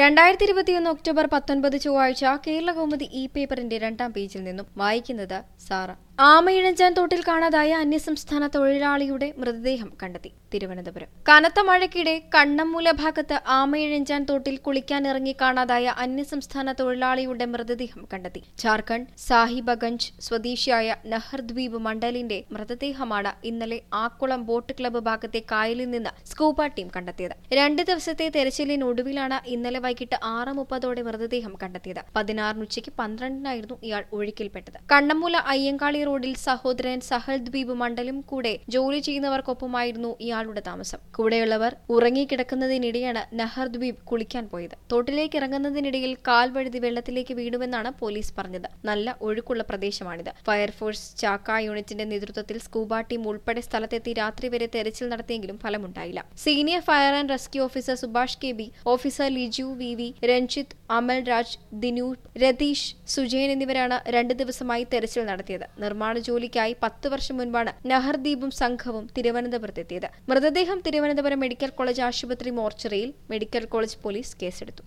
രണ്ടായിരത്തി ഇരുപത്തിയൊന്ന് ഒക്ടോബർ പത്തൊൻപത് ചൊവ്വാഴ്ച കേരള കൗമുദി ഇ പേപ്പറിന്റെ രണ്ടാം പേജിൽ നിന്നും വായിക്കുന്നത് സാറ ആമയിഴഞ്ചാൻ തോട്ടിൽ കാണാതായ അന്യസംസ്ഥാന തൊഴിലാളിയുടെ മൃതദേഹം കണ്ടെത്തി തിരുവനന്തപുരം കനത്ത മഴയ്ക്കിടെ കണ്ണമ്മൂല ഭാഗത്ത് ആമയിഴഞ്ചാൻ തോട്ടിൽ കുളിക്കാനിറങ്ങി കാണാതായ അന്യസംസ്ഥാന തൊഴിലാളിയുടെ മൃതദേഹം കണ്ടെത്തി ജാർഖണ്ഡ് സാഹിബഗഞ്ച് സ്വദേശിയായ നഹർദ്വീപ് മണ്ഡലിന്റെ മൃതദേഹമാണ് ഇന്നലെ ആക്കുളം ബോട്ട് ക്ലബ്ബ് ഭാഗത്തെ കായലിൽ നിന്ന് സ്കൂബ ടീം കണ്ടെത്തിയത് രണ്ട് ദിവസത്തെ തെരച്ചിലിനൊടുവിലാണ് ഇന്നലെ വൈകിട്ട് ആറ് മുപ്പതോടെ മൃതദേഹം കണ്ടെത്തിയത് പതിനാറിന് ഉച്ചയ്ക്ക് പന്ത്രണ്ടിനായിരുന്നു ഇയാൾ ഒഴുക്കിൽപ്പെട്ടത് കണ്ണമ്മൂല അയ്യങ്കാളി റോഡിൽ സഹോദരൻ സഹൽ ദ്വീപ് മണ്ഡലം കൂടെ ജോലി ചെയ്യുന്നവർക്കൊപ്പമായിരുന്നു ഇയാളുടെ താമസം കൂടെയുള്ളവർ ഉറങ്ങിക്കിടക്കുന്നതിനിടെയാണ് നഹർ ദ്വീപ് കുളിക്കാൻ പോയത് തോട്ടിലേക്ക് ഇറങ്ങുന്നതിനിടയിൽ കാൽ വഴുതി വെള്ളത്തിലേക്ക് വീണുവെന്നാണ് പോലീസ് പറഞ്ഞത് നല്ല ഒഴുക്കുള്ള പ്രദേശമാണിത് ഫയർഫോഴ്സ് ചാക്ക യൂണിറ്റിന്റെ നേതൃത്വത്തിൽ സ്കൂബ ടീം ഉൾപ്പെടെ സ്ഥലത്തെത്തി രാത്രി വരെ തെരച്ചിൽ നടത്തിയെങ്കിലും ഫലമുണ്ടായില്ല senior fire and rescue officer Subhash K B officer Liju V V Ranjith Amal Raj Dinu Ratheesh Sujayan എന്നിവരാണ് രണ്ട് ദിവസമായി തെരച്ചിൽ നടത്തിയത് നിർമ്മാണ ജോലിക്കായി പത്ത് വർഷം മുൻപാണ് നഹർദീപും സംഘവും തിരുവനന്തപുരത്തെത്തിയത് മൃതദേഹം തിരുവനന്തപുരം മെഡിക്കൽ കോളേജ് ആശുപത്രി മോർച്ചറിയിൽ മെഡിക്കൽ കോളേജ് പോലീസ് കേസെടുത്തു